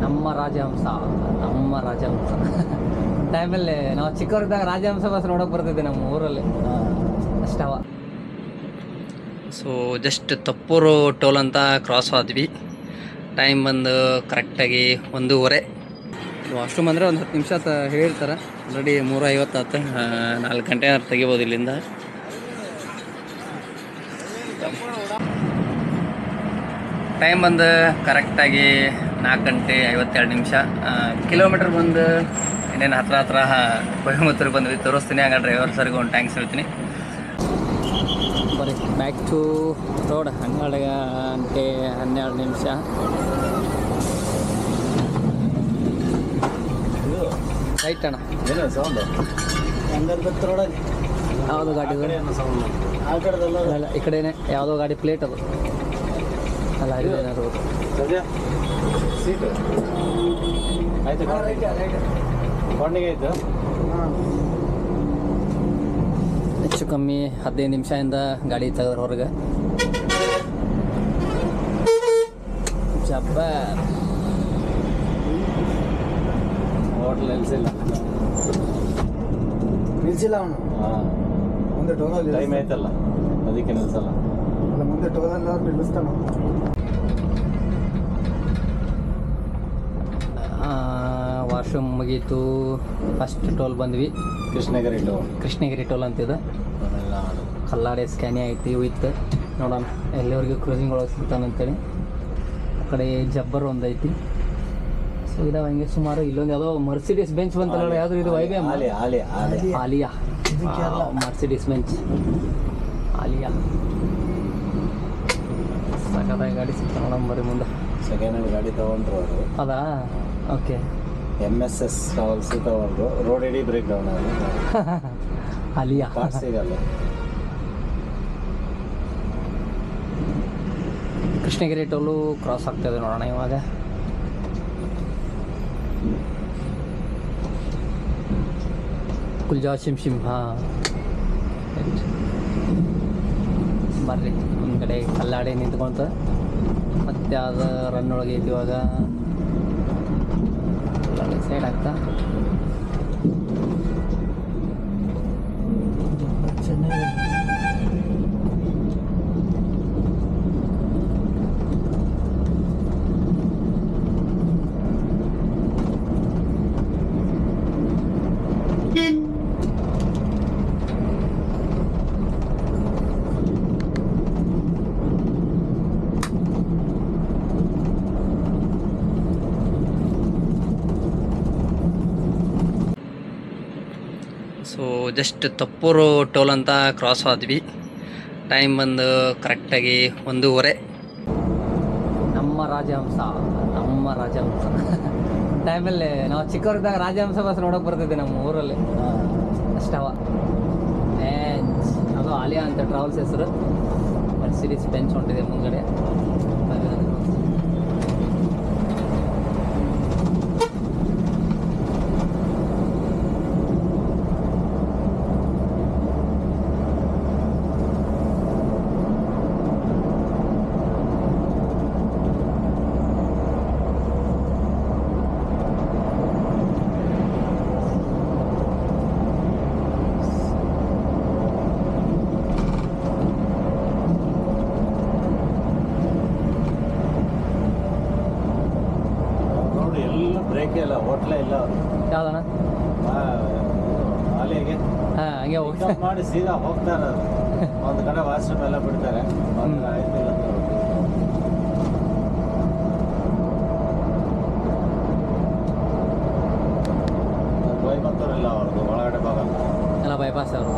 ನಮ್ಮ ರಾಜಹಂಸ ನಮ್ಮ ರಾಜಹಂಸ ಟೈಮಲ್ಲಿ ನಾವು ಚಿಕ್ಕವರಿದ್ದಾಗ ರಾಜಹಂಸ ಬಸ್ ನೋಡೋಕೆ ಬರ್ತಿದ್ದೆ ನಮ್ಮ ಊರಲ್ಲಿ ಅಷ್ಟವ ಸೊ ಜಸ್ಟ್ ತಪ್ಪೂರು ಟೋಲ್ ಅಂತ ಕ್ರಾಸ್ ಆದ್ವಿ ಟೈಮ್ ಬಂದು ಕರೆಕ್ಟಾಗಿ ಒಂದೂವರೆ ವಾಶ್ರೂಮ್ ಅಂದರೆ ಒಂದು ಹತ್ತು ನಿಮಿಷ ತ ಹೇಳಿರ್ತಾರೆ ಆಲ್ರೆಡಿ ಮೂರು ಐವತ್ತು ಆತು ಆ, ನಾಲ್ಕು ಗಂಟೆ ಏನಾರು ತೆಗಿಬೋದು ಇಲ್ಲಿಂದ ಟೈಮ್ ಬಂದು ಕರೆಕ್ಟಾಗಿ ನಾಲ್ಕು ಗಂಟೆ ಐವತ್ತೆರಡು ನಿಮಿಷ ಕಿಲೋಮೀಟ್ರ್ ಬಂದು ಇನ್ನೇನು ಹತ್ರ ಹತ್ರ ಕೊಯಮತ್ತೂರಿಗೆ ಬಂದ್ವಿ ತೋರಿಸ್ತೀನಿ ಹಂಗ ಡ್ರೈವರ್ ಸರ್ಗೆ ಒಂದು ಟ್ಯಾಂಕ್ಸ್ ಹೇಳ್ತೀನಿ ಬರೀ ಬ್ಯಾಕ್ ಟು ರೋಡ್ ಹನ್ನೆರಡು ಗಂಟೆ ಹನ್ನೆರಡು ನಿಮಿಷ ರೈಟ್ ಅಣ್ಣ ಏನೋ ಸೌಂಡ್ ಯಾವುದು ಗಾಡಿ ಇದು? ಆ ಕಡೆದಲ್ಲ ಅಲ್ಲ ಈ ಕಡೆನೇ ಯಾವುದೋ ಗಾಡಿ ಪ್ಲೇಟ್ ಅದು ಅಲ್ಲ ಇದು ಏನಾದ್ರು ಸದ್ಯ ಸೀಟು ಆಯ್ತು ಬಾಂಡಿಗೆ ಆಯ್ತು ಹೆಚ್ಚು ಕಮ್ಮಿ ಹದಿನೈದು ನಿಮಿಷದಿಂದ ಗಾಡಿ ತೆಗೆದ್ರೆ ಹೊರಗೆ ಜಬ್ಬರ್ ಹೋಟ್ಲ್ ನಿಲ್ಸಿಲ್ಲ ನಿಲ್ಸಿಲ್ಲ ಅವನು ಹಾಂ ಮುಂದೆ ಟೋಲಲ್ಲಿ ಟೈಮ್ ಆಯ್ತಲ್ಲ ಅದಕ್ಕೆ ನಿಲ್ಸಲ್ಲ ಅಲ್ಲ ಮುಂದೆ ಟೋಲಲ್ಲಿ ನಿಲ್ಲಿಸ್ತಾನ ವಾಶ್ರೂಮ್ ಮುಗೀತು ಫಸ್ಟ್ ಟೋಲ್ ಬಂದ್ವಿ ಕೃಷ್ಣಗಿರಿ ಟೋಲ್ ಕೃಷ್ಣಗಿರಿ ಟೋಲ್ ಅಂತಿದೆ ಅದೆಲ್ಲ ಅದು ಕಲ್ಲಾಡೆ ಸ್ಕ್ಯಾನಿ ಐತಿ ವಿತ್ ನೋಡೋಣ ಎಲ್ಲಿವರೆಗೂ ಕ್ರೂಸಿಂಗ್ ಒಳಗೆ ಸಿಗ್ತಾನಂತೇಳಿ ಆ ಕಡೆ ಜಬ್ಬರ್ ಒಂದು ಐತಿ ಸೊ ಇದಾವ ಹಂಗೆ ಸುಮಾರು ಇಲ್ಲೊಂದು ಯಾವುದೋ ಮರ್ಸಿಡಿಸ್ ಬೆಂಚ್ ಬಂತಲ್ಲ ಯಾವ್ದು ಇದು ವೈಬೆ ಆಲಿ ಆಲಿ ಆಲಿ ಆಲಿಯಾ ಮರ್ಸಿಡಿಸ್ ಬೆಂಚ್ ಆಲಿಯಾ ಸಕದಾಗಿ ಗಾಡಿ ಸಿಗ್ತಾನೆ ನೋಡೋಣ ಬರ್ರಿ ಮುಂದೆ ಸೆಕೆಂಡ್ ಹ್ಯಾಂಡ್ ಗಾಡಿ ತಗೊಂಡ್ರು ಅವರು ಅದಾ okay M S S travels ತಗೊಂಡ್ರು ರೋಡ್ ಇಡೀ ಬ್ರೇಕ್ ಡೌನ್ ಆಗಿ ಆಲಿಯಾ ಪಾರ್ಟ್ ಸಿಗಲ್ಲ ಕೃಷ್ಣಗಿರಿ ಟೋಲು ಕ್ರಾಸ್ ಆಗ್ತದೆ ನೋಡೋಣ ಇವಾಗ ಕುಲ್ಜಾ ಶಿಮ್ ಶಿಮ್ ಹಾಂ ಬರ್ರಿ ಒಂದು ಕಡೆ ಕಲ್ಲಾಡಿ ನಿಂತ್ಕೊಂತ ಮತ್ತೆ ಅದು ರನ್ ಒಳಗೆ ಐತಿ ಇವಾಗ ಸೈಡ್ ಆಗ್ತಾ ಸೊ ಜಸ್ಟ್ ತಪ್ಪೂರು ಟೋಲ್ ಅಂತ ಕ್ರಾಸ್ ಆದ್ವಿ ಟೈಮ್ ಬಂದು ಕರೆಕ್ಟಾಗಿ ಒಂದೂವರೆ ನಮ್ಮ ರಾಜಹಂಸ ನಮ್ಮ ರಾಜಹಂಸ ಟೈಮಲ್ಲಿ ನಾವು ಚಿಕ್ಕವರಿದ್ದಾಗ ರಾಜಹಂಸ ಬಸ್ ನೋಡೋಕೆ ಬರ್ತಿದ್ದೆ ನಮ್ಮ ಊರಲ್ಲಿ ಅಷ್ಟವ ಬೆಂಚ್ ಅದು ಆಲಿಯಾ ಅಂತ ಟ್ರಾವೆಲ್ಸ್ ಹೆಸರು ಮರ್ಸಿಡೀಸ್ ಬೆಂಚ್ ಹೊಂಟಿದೆ ಮುಂದ್ಗಡೆ ನೋಡಿ ಎಲ್ಲ ಬ್ರೇಕ್ ಇಲ್ಲ ಹೋಟ್ಲೇ ಇಲ್ಲ ಯಾವ್ದಣ್ಣ ಆಲಿಗೆ ಹಾಂ ಹಂಗೆ ಹೋಗಿ ಪಿಕಪ್ ಮಾಡಿ ಸೀದಾ ಹೋಗ್ತಾರೆ ಅದು. ಒಂದು ಕಡೆ ವಾಶ್ರೂಮ್ ಎಲ್ಲ ಬಿಡ್ತಾರೆ ಒಂದು ಆಯ್ತು ಇಲ್ಲ ಅಂತ ಹೋಗ್ತಾರೆ. ಅದು ಕೊಯಮತ್ತೂರು ಇಲ್ಲ ಅವ್ರದ್ದು ಒಳಗಡೆ ಭಾಗ ಎಲ್ಲ ಬೈಪಾಸ್ ಅವರು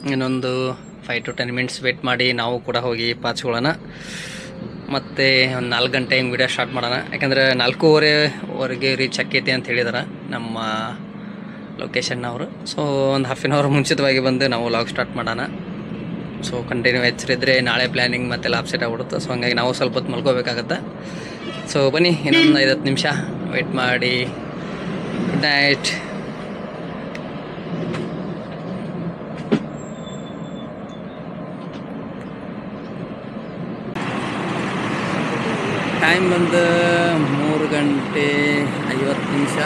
ಇನ್ನೊಂದು five to ten minutes wait ಮಾಡಿ ನಾವು ಕೂಡ ಹೋಗಿ ಪಾಚ್ಕೊಳ್ಳೋಣ ಮತ್ತು ಒಂದು ನಾಲ್ಕು ಗಂಟೆ ಹಿಂಗೆ ವಿಡಿಯೋ ಸ್ಟಾರ್ಟ್ ಮಾಡೋಣ ಯಾಕಂದರೆ ನಾಲ್ಕೂವರೆವರೆಗೆ ರೀಚ್ ಆಕೈತಿ ಅಂತ ಹೇಳಿದಾರೆ ನಮ್ಮ ಲೊಕೇಶನ್ನವರು ಸೊ ಒಂದು ಹಾಫ್ ಆನ್ ಅವರ್ ಮುಂಚಿತವಾಗಿ ಬಂದು ನಾವು ಲಾಗ್ ಸ್ಟಾರ್ಟ್ ಮಾಡೋಣ ಸೊ ಕಂಟಿನ್ಯೂ ಎಚ್ಚರಿದ್ರೆ ನಾಳೆ ಪ್ಲ್ಯಾನಿಂಗ್ ಮತ್ತೆಲ್ಲ ಅಪ್ಸೆಟ್ ಆಗ್ಬಿಡುತ್ತೆ ಸೊ ಹಂಗಾಗಿ ನಾವು ಸ್ವಲ್ಪ ಹೊತ್ತು ಮಲ್ಕೋಬೇಕಾಗತ್ತೆ ಸೊ ಬನ್ನಿ ಇನ್ನೊಂದು ಐವತ್ತು ನಿಮಿಷ ವೆಯ್ಟ್ ಮಾಡಿ ಗುಡ್ ನೈಟ್ ಟೈಮ್ ಬಂದು ಮೂರು ಗಂಟೆ ಐವತ್ತು ನಿಮಿಷ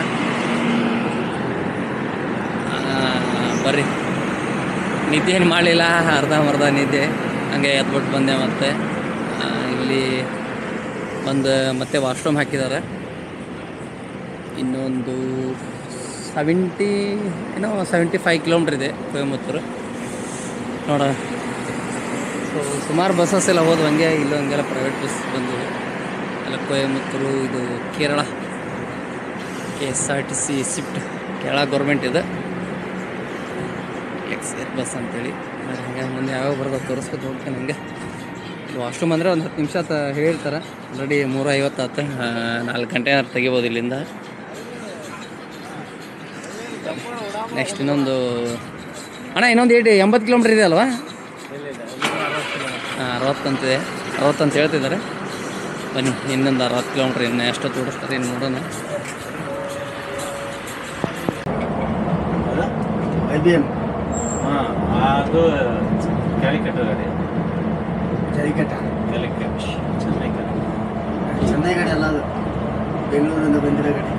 ಬರ್ರಿ ನಿದ್ದೆ ಏನು ಮಾಡಲಿಲ್ಲ ಅರ್ಧಂಬರ್ಧ ನಿದ್ದೆ ಹಂಗೆ ಎದ್ಬಿಟ್ಟು ಬಂದೆ ಮತ್ತೆ ಆ, ಇಲ್ಲಿ ಒಂದು ಮತ್ತೆ ವಾಶ್ರೂಮ್ ಹಾಕಿದ್ದಾರೆ ಇನ್ನೊಂದು ಸೆವೆಂಟಿ ಏನೋ ಸೆವೆಂಟಿ ಫೈವ್ ಕಿಲೋಮೀಟ್ರ್ ಇದೆ ಕೊಯಮತ್ತೂರು ನೋಡ ಸೊ ಸುಮಾರು ಬಸ್ಸಸ್ ಎಲ್ಲ ಹೋದ್ವು ಹಂಗೆ ಇಲ್ಲೂ ಹಂಗೆಲ್ಲ ಪ್ರೈವೇಟ್ ಬಸ್ ಬಂದಿವೆ ಎಲ್ಲ ಕೊಯಮತ್ತೂರು ಇದು Kerala K S R T C shift Kerala government ಇದೆ ಎಕ್ಸ್ ಏರ್ ಬಸ್ ಅಂತೇಳಿ ಆಮೇಲೆ ಹಂಗೆ ಮುಂದೆ ಯಾವಾಗ ಬರೋದು ತೋರಿಸ್ಕೊತ ಹೋಗ್ತೇನೆ ಹಂಗೆ ವಾಶ್ರೂಮ್ ಅಂದರೆ ಒಂದು ಹತ್ತು ನಿಮಿಷ ತ ಹೇಳಿರ್ತಾರೆ ಆಲ್ರೆಡಿ ಮೂರು ಐವತ್ತು ಆತು ನಾಲ್ಕು ಗಂಟೆ ತೆಗಿಬೋದು ಇಲ್ಲಿಂದ ನೆಕ್ಸ್ಟ್ ಇನ್ನೊಂದು ಅಣ್ಣ ಇನ್ನೊಂದು ಏಟ್ ಎಂಬತ್ತು ಕಿಲೋಮೀಟ್ರ್ ಇದೆ ಅಲ್ವಾ ಹಾಂ ಅರವತ್ತಂತಿದೆ ಅರವತ್ತಂತ ಹೇಳ್ತಿದ್ದಾರೆ ಬನ್ನಿ ಇನ್ನೊಂದು ಅರವತ್ತು ಕಿಲೋಮೀಟ್ರ್ ಇನ್ನು ಎಷ್ಟೊತ್ತು ಓಡಿಸ್ತಾರೆ ಇನ್ನು ನೋಡೋಣ ಹೌದಾ ಐ ಬಿ ಎಮ್ ಹಾಂ ಅದು ಕ್ಯಾಲಿಕಟ್ ಗಾಡಿ ಜರಿಕಟ್ಟ ಕ್ಯಾಲಿಕಟ್ ಚೆನ್ನೈ ಚೆನ್ನೈ ಗಾಡಿ ಅಲ್ಲ ಅದು ಬೆಂಗಳೂರಿಂದ ಬಂದಿರೋ ಗಾಡಿ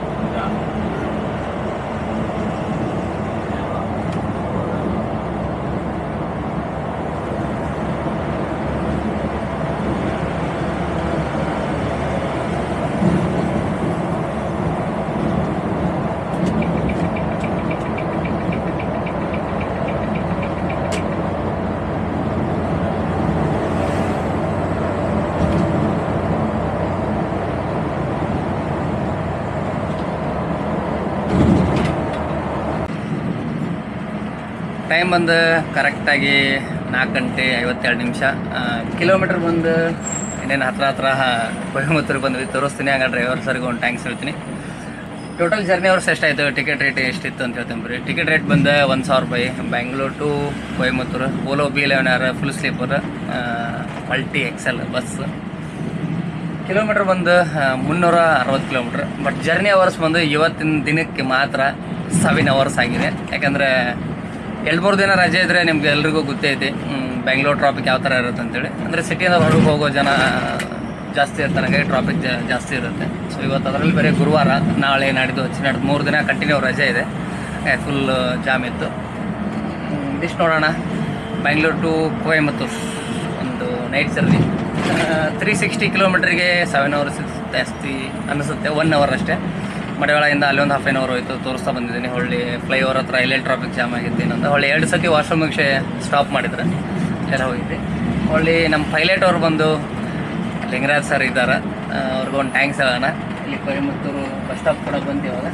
ಟೈಮ್ ಬಂದು ಕರೆಕ್ಟಾಗಿ ನಾಲ್ಕು ಗಂಟೆ ಐವತ್ತೆರಡು ನಿಮಿಷ ಕಿಲೋಮೀಟ್ರ್ ಬಂದು ಇನ್ನೇನು ಹತ್ರ ಹತ್ರ ಕೊಯಮತ್ತೂರು ಬಂದ್ವಿ ತೋರಿಸ್ತೀನಿ ಹಂಗ ಡ್ರೈವರ್ ಸರ್ಗೆ ಒಂದು ಟ್ಯಾಂಕ್ಸ್ ಹೇಳ್ತೀನಿ ಟೋಟಲ್ ಜರ್ನಿ ಅವರ್ಸ್ ಎಷ್ಟಾಯಿತು ಟಿಕೆಟ್ ರೇಟ್ ಎಷ್ಟಿತ್ತು ಅಂತ ಹೇಳ್ತೀನಿ ಬರೀ ಟಿಕೆಟ್ ರೇಟ್ ಬಂದು ಒಂದು ಸಾವಿರ ರೂಪಾಯಿ Bangalore to Coimbatore Volvo B eleven R full sleeper multi axle bus kilometre ಬಂದು ಆ, ಮುನ್ನೂರ ಅರವತ್ತು ಕಿಲೋಮೀಟ್ರ್ ಬಟ್ ಜರ್ನಿ ಅವರ್ಸ್ ಬಂದು ಇವತ್ತಿನ ದಿನಕ್ಕೆ ಮಾತ್ರ ಸೆವೆನ್ ಅವರ್ಸ್ ಆಗಿದೆ ಯಾಕಂದರೆ ಎರಡು ಮೂರು ದಿನ ರಜೆ ಇದ್ದರೆ ನಿಮ್ಗೆ ಎಲ್ರಿಗೂ ಗೊತ್ತೈತಿ ಬೆಂಗಳೂರು ಟ್ರಾಫಿಕ್ ಯಾವ ಥರ ಇರುತ್ತೆ ಅಂತೇಳಿ ಅಂದರೆ ಸಿಟಿಯಿಂದ ಹೊರಗೆ ಹೋಗೋ ಜನ ಜಾಸ್ತಿ ಇರ್ತಾರೆ ಹಾಗಾಗಿ ಟ್ರಾಫಿಕ್ ಜಾಸ್ತಿ ಇರುತ್ತೆ ಸೊ ಇವತ್ತು ಅದರಲ್ಲಿ ಬರೀ ಗುರುವಾರ ನಾಳೆ ನಾಡಿದ್ದು ಹಚ್ಚಿ ನಾಡ್ದು ಮೂರು ದಿನ ಕಂಟಿನ್ಯೂ ರಜೆ ಇದೆ ಫುಲ್ ಜಾಮ್ ಇತ್ತು ಇದಿಷ್ಟು ನೋಡೋಣ ಬ್ಯಾಂಗ್ಳೂರ್ ಟು ಕೊಯಮತ್ತೂರು ಒಂದು ನೈಟ್ ಜರ್ನಿ ತ್ರೀ ಸಿಕ್ಸ್ಟಿ ಕಿಲೋಮೀಟ್ರಿಗೆ ಸೆವೆನ್ ಅವರ್ಸ್ ಜಾಸ್ತಿ ಅನಿಸುತ್ತೆ ಒನ್ ಅವರ್ ಅಷ್ಟೇ ಮಡಿವಾಳದಿಂದ ಅಲ್ಲಿ ಒಂದು ಹಾಫ್ ಆನ್ ಅವರ್ ಹೋಯ್ತು ತೋರಿಸ್ತಾ ಬಂದಿದ್ದೀನಿ ಹೊಳ್ಳಿ ಫ್ಲೈಓವರ್ ಹತ್ರ ಇಲ್ಲೇ ಟ್ರಾಫಿಕ್ ಜಾಮ್ ಆಗಿತ್ತು ಇನ್ನೊಂದು ಹೊಳ್ಳಿ ಎರಡು ಸತಿ ವಾಶ್ರೂಮಿಗೆ ಸ್ಟಾಪ್ ಮಾಡಿದ್ರೆ ಎಲ್ಲ ಹೋಗಿದ್ದೆ ಹೊಳ್ಳಿ ನಮ್ಮ ಪೈಲಟ್ ಅವ್ರು ಬಂದು ಲಿಂಗರಾಜ್ ಸರ್ ಇದ್ದಾರೆ ಅವ್ರಿಗೆ ಒಂದು ಟ್ಯಾಂಕ್ಸ್ ಹೇಳೋಣ ಇಲ್ಲಿ ಕೊಯಮತ್ತೂರು ಬಸ್ ಸ್ಟಾಪ್ ಕೂಡ ಬಂದು ಇವಾಗ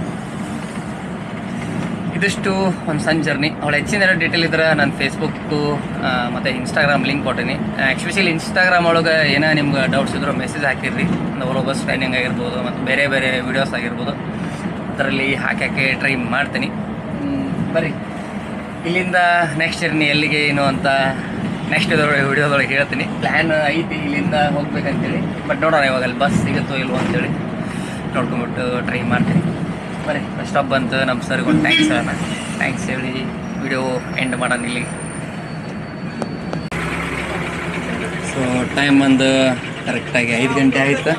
ಇದಿಷ್ಟು ಒಂದು ಸಣ್ಣ ಜರ್ನಿ ಅವಳು ಹೆಚ್ಚಿನ ಎಲ್ಲ ಡೀಟೇಲ್ ಇದ್ರೆ ನಾನು ಫೇಸ್ಬುಕ್ಕು ಮತ್ತು ಇನ್ಸ್ಟಾಗ್ರಾಮ್ ಲಿಂಕ್ ಕೊಟ್ಟಿನಿ ಎಕ್ಸ್ಪೆಷಲಿ ಇನ್ಸ್ಟಾಗ್ರಾಮ್ ಒಳಗೆ ಏನೋ ನಿಮ್ಗೆ ಡೌಟ್ಸ್ ಇದ್ರೂ ಮೆಸೇಜ್ ಹಾಕಿರ್ರಿ ಒಂದು ಬಸ್ ಟ್ರೈನಿಂಗ್ ಆಗಿರ್ಬೋದು ಮತ್ತು ಬೇರೆ ಬೇರೆ ವೀಡಿಯೋಸ್ ಆಗಿರ್ಬೋದು ಅದರಲ್ಲಿ ಹಾಕಕ್ಕೆ ಟ್ರೈ ಮಾಡ್ತೀನಿ ಹ್ಮ್, ಬರ್ರಿ ಇಲ್ಲಿಂದ ನೆಕ್ಸ್ಟ್ ಜರ್ನಿ ಎಲ್ಲಿಗೆ ಏನು ಅಂತ ನೆಕ್ಸ್ಟ್ ಇದ್ರೊಳಗೆ ವಿಡಿಯೋದೊಳಗೆ ಹೇಳ್ತೀನಿ ಪ್ಲ್ಯಾನ್ ಐತಿ ಇಲ್ಲಿಂದ ಹೋಗ್ಬೇಕಂತೇಳಿ ಬಟ್ ನೋಡೋಣ ಇವಾಗ ಅಲ್ಲಿ ಬಸ್ ಸಿಗುತ್ತೋ ಇಲ್ವೋ ಅಂತೇಳಿ ನೋಡ್ಕೊಂಬಿಟ್ಟು ಟ್ರೈ ಮಾಡ್ತೀನಿ ಬರೀ ಬಸ್ ಸ್ಟಾಪ್ ಬಂತು ನಮ್ಮ ಸರ್ಗೆ ಒಂದು ಥ್ಯಾಂಕ್ಸ್ ಹೇಳೋಣ ಥ್ಯಾಂಕ್ಸ್ ಹೇಳಿ ವಿಡಿಯೋ ಎಂಡ್ ಮಾಡೋಣ ಇಲ್ಲಿ ಸೊ ಟೈಮ್ ಒಂದು ಕರೆಕ್ಟಾಗಿ ಐದು ಗಂಟೆ ಆಯಿತು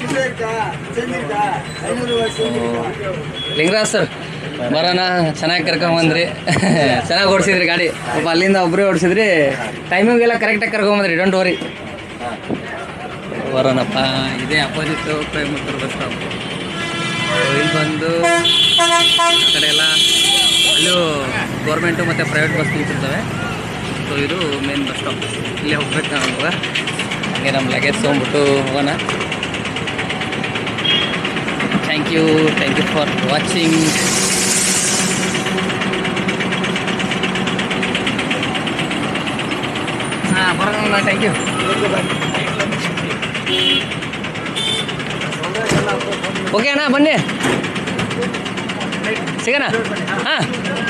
ಲಿಂಗರಾಜ್ ಸರ್ ಬರೋಣ ಚೆನ್ನಾಗಿ ಕರ್ಕೊಂಬಂದ್ರಿ ಚೆನ್ನಾಗಿ ಓಡಿಸಿದ್ರಿ ಗಾಡಿ ಪಾಪ ಅಲ್ಲಿಂದ ಒಬ್ಬರೇ ಓಡಿಸಿದ್ರಿ ಟೈಮಿಂಗೆಲ್ಲ ಕರೆಕ್ಟಾಗಿ ಕರ್ಕೊಂಬಂದ್ರಿ ಡೋಂಟ್ ವರಿ ಬರೋಣಪ್ಪ ಇದೇ ಅಪೋಸಿಟ್ ಕೊಯಮತ್ತೂರು ಬಸ್ ಸ್ಟಾಪ್ ಇಲ್ಲಿ ಬಂದು ಆ ಕಡೆ ಎಲ್ಲ ಅಲ್ಲೂ ಗೌರ್ಮೆಂಟು ಮತ್ತು ಪ್ರೈವೇಟ್ ಬಸ್ ನಿಂತಿರ್ತವೆ ಸೊ ಇದು ಮೇನ್ ಬಸ್ ಸ್ಟಾಪ್ ಇಲ್ಲೇ ಹೋಗ್ಬೇಕು ನಾವು ಇವಾಗ ಹಾಗೆ ನಮ್ಮ ಲಗೇಜ್ ತೊಗೊಂಡ್ಬಿಟ್ಟು ಹೋಗೋಣ thank you thank you for watching ಬರೋಣ ಥ್ಯಾಂಕ್ ಯು ಓಕೆ ಅಣ್ಣ ಬನ್ನಿ ಸಿಗೋಣ ಹಾಂ